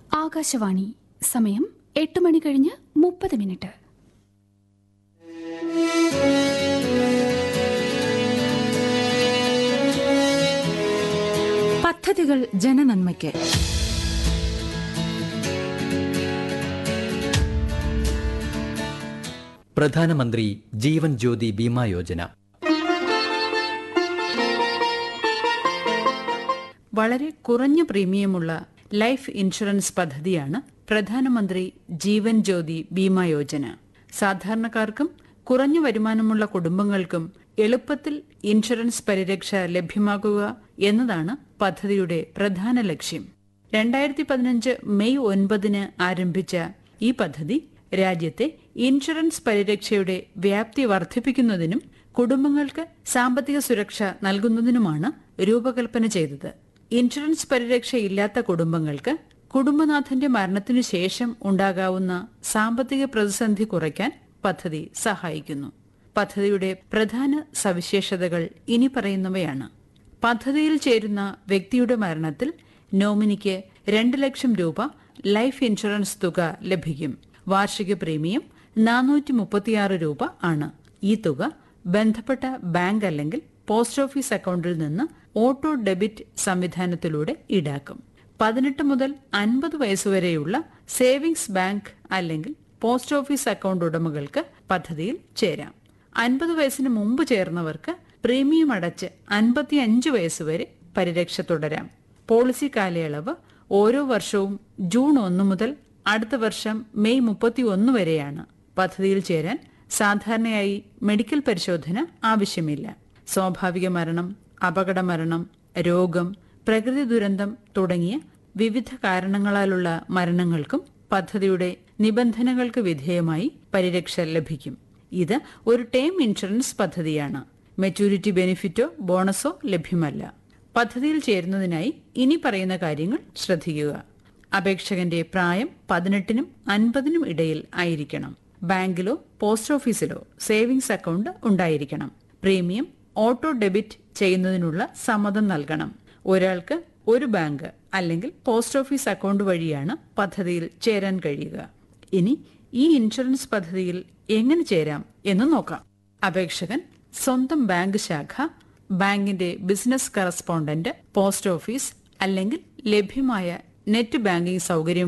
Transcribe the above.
ആകാശവാണി സമയം എട്ട് മണി കഴിഞ്ഞ് മുപ്പത് മിനിറ്റ് പദ്ധതികൾ ജനനന്മയ്ക്ക് പ്രധാനമന്ത്രി ജീവൻ ജ്യോതി ബീമാ യോജന വളരെ കുറഞ്ഞ പ്രീമിയമുള്ള ലൈഫ് ഇൻഷുറൻസ് പദ്ധതിയാണ് പ്രധാനമന്ത്രി ജീവൻ ജ്യോതി ബീമാ യോജന സാധാരണക്കാർക്കും കുറഞ്ഞ വരുമാനമുള്ള കുടുംബങ്ങൾക്കും എളുപ്പത്തിൽ ഇൻഷുറൻസ് പരിരക്ഷ ലഭ്യമാക്കുക എന്നതാണ് പദ്ധതിയുടെ പ്രധാന ലക്ഷ്യം രണ്ടായിരത്തി പതിനഞ്ച് മെയ് ഒൻപതിന് ആരംഭിച്ച ഈ പദ്ധതി രാജ്യത്തെ ഇൻഷുറൻസ് പരിരക്ഷയുടെ വ്യാപ്തി വർദ്ധിപ്പിക്കുന്നതിനും കുടുംബങ്ങൾക്ക് സാമ്പത്തിക സുരക്ഷ നൽകുന്നതിനുമാണ് രൂപകൽപ്പന ചെയ്തത് ഇൻഷുറൻസ് പരിരക്ഷ ഇല്ലാത്ത കുടുംബങ്ങൾക്ക് കുടുംബനാഥന്റെ മരണത്തിനു ശേഷം ഉണ്ടാകാവുന്ന സാമ്പത്തിക പ്രതിസന്ധി കുറയ്ക്കാൻ പദ്ധതി സഹായിക്കുന്നു പദ്ധതിയുടെ പ്രധാന സവിശേഷതകൾ ഇനി പറയുന്നവയാണ് പദ്ധതിയിൽ ചേരുന്ന വ്യക്തിയുടെ മരണത്തിൽ നോമിനിക്ക് രണ്ട് ലക്ഷം രൂപ ലൈഫ് ഇൻഷുറൻസ് തുക ലഭിക്കും വാർഷിക പ്രീമിയം നാനൂറ്റി മുപ്പത്തിയാറ് രൂപ ആണ് ഈ തുക ബന്ധപ്പെട്ട ബാങ്ക് അല്ലെങ്കിൽ പോസ്റ്റ് ഓഫീസ് അക്കൗണ്ടിൽ നിന്ന് ഓട്ടോ ഡെബിറ്റ് സംവിധാനത്തിലൂടെ ഈടാക്കും പതിനെട്ട് മുതൽ അൻപത് വയസ്സുവരെയുള്ള സേവിങ്സ് ബാങ്ക് അല്ലെങ്കിൽ പോസ്റ്റ് ഓഫീസ് അക്കൗണ്ട് ഉടമകൾക്ക് പദ്ധതിയിൽ ചേരാം അൻപത് വയസ്സിന് മുമ്പ് ചേർന്നവർക്ക് പ്രീമിയം അടച്ച് അൻപത്തിയഞ്ച് വയസ്സുവരെ പരിരക്ഷ തുടരാം പോളിസി കാലയളവ് ഓരോ വർഷവും ജൂൺ ഒന്ന് മുതൽ അടുത്ത വർഷം മെയ് മുപ്പത്തി ഒന്ന് വരെയാണ് പദ്ധതിയിൽ ചേരാൻ സാധാരണയായി മെഡിക്കൽ പരിശോധന ആവശ്യമില്ല സ്വാഭാവിക മരണം അപകട മരണം രോഗം പ്രകൃതി ദുരന്തം തുടങ്ങിയ വിവിധ കാരണങ്ങളാലുള്ള മരണങ്ങൾക്കും പദ്ധതിയുടെ നിബന്ധനകൾക്ക് വിധേയമായി പരിരക്ഷ ലഭിക്കും ഇത് ഒരു ടേം ഇൻഷുറൻസ് പദ്ധതിയാണ് മെച്ചൂരിറ്റി ബെനിഫിറ്റോ ബോണസോ ലഭ്യമല്ല പദ്ധതിയിൽ ചേരുന്നതിനായി ഇനി പറയുന്ന കാര്യങ്ങൾ ശ്രദ്ധിക്കുക അപേക്ഷകന്റെ പ്രായം പതിനെട്ടിനും അൻപതിനും ഇടയിൽ ആയിരിക്കണം ബാങ്കിലോ പോസ്റ്റ് ഓഫീസിലോ സേവിങ്സ് അക്കൗണ്ട് ഉണ്ടായിരിക്കണം പ്രീമിയം ഓട്ടോ ഡെബിറ്റ് ചെയ്യുന്നതിനുള്ള സമ്മതം നൽകണം ഒരാൾക്ക് ഒരു ബാങ്ക് അല്ലെങ്കിൽ പോസ്റ്റ് ഓഫീസ് അക്കൗണ്ട് വഴിയാണ് പദ്ധതിയിൽ ചേരാൻ കഴിയുക ഇനി ഈ ഇൻഷുറൻസ് പദ്ധതിയിൽ എങ്ങനെ ചേരാം എന്ന് നോക്കാം അപേക്ഷകൻ സ്വന്തം ബാങ്ക് ശാഖ ബാങ്കിന്റെ ബിസിനസ് കറസ്പോണ്ടന്റ് പോസ്റ്റ് ഓഫീസ് അല്ലെങ്കിൽ ലഭ്യമായ നെറ്റ് ബാങ്കിംഗ് സൗകര്യം